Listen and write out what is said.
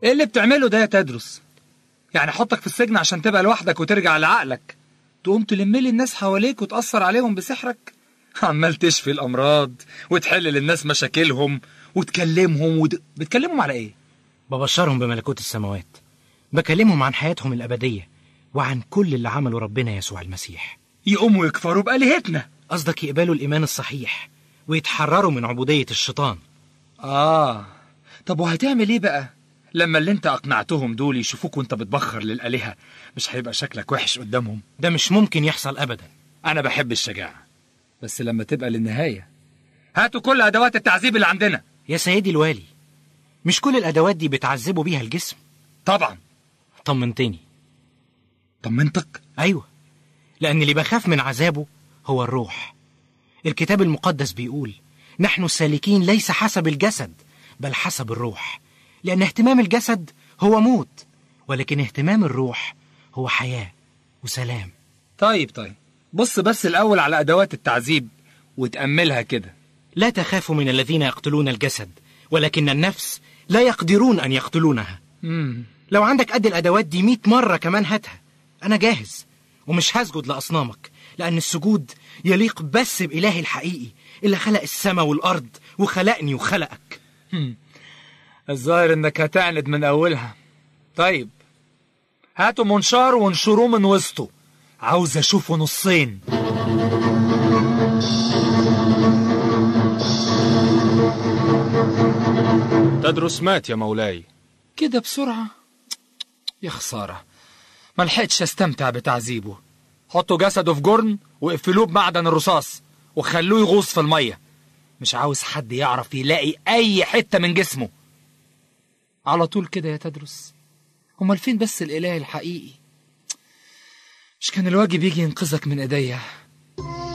ايه اللي بتعمله ده يا تدرس يعني احطك في السجن عشان تبقى لوحدك وترجع لعقلك تقوم تلملي الناس حواليك وتأثر عليهم بسحرك عمال تشفي الأمراض وتحل للناس مشاكلهم وتكلمهم ود... بتكلمهم على ايه ببشرهم بملكوت السماوات بكلمهم عن حياتهم الأبدية وعن كل اللي عمله ربنا يسوع المسيح يقوموا يكفروا بآلهتنا قصدك يقبلوا الإيمان الصحيح ويتحرروا من عبودية الشيطان آه طب وهتعمل إيه بقى؟ لما اللي أنت أقنعتهم دول يشوفوك وأنت بتبخر للآلهة مش هيبقى شكلك وحش قدامهم ده مش ممكن يحصل أبدا أنا بحب الشجاعة بس لما تبقى للنهاية هاتوا كل أدوات التعذيب اللي عندنا يا سيدي الوالي مش كل الأدوات دي بتعذبوا بيها الجسم طبعا طمنتني طمنتك أيوة لأن اللي بخاف من عذابه هو الروح الكتاب المقدس بيقول نحن السالكين ليس حسب الجسد بل حسب الروح لأن اهتمام الجسد هو موت ولكن اهتمام الروح هو حياة وسلام طيب طيب بص بس الأول على أدوات التعذيب وتأملها كده لا تخافوا من الذين يقتلون الجسد ولكن النفس لا يقدرون أن يقتلونها مم. لو عندك قد الأدوات دي مئة مرة كمان هاتها أنا جاهز ومش هسجد لأصنامك لأن السجود يليق بس بإلهي الحقيقي اللي خلق السماء والأرض وخلقني وخلقك الظاهر إنك هتعند من أولها طيب هاتوا منشار وانشروه من وسطه عاوز أشوفه نصين تدرس مات يا مولاي كده بسرعة يا خسارة ما لحقتش استمتع بتعذيبه حطوا جسده في جرن واقفلوه بمعدن الرصاص وخلوه يغوص في المية مش عاوز حد يعرف يلاقي أي حتة من جسمه على طول كده يا تدرس امال فين بس الإله الحقيقي مش كان الواجب يجي ينقذك من ايديا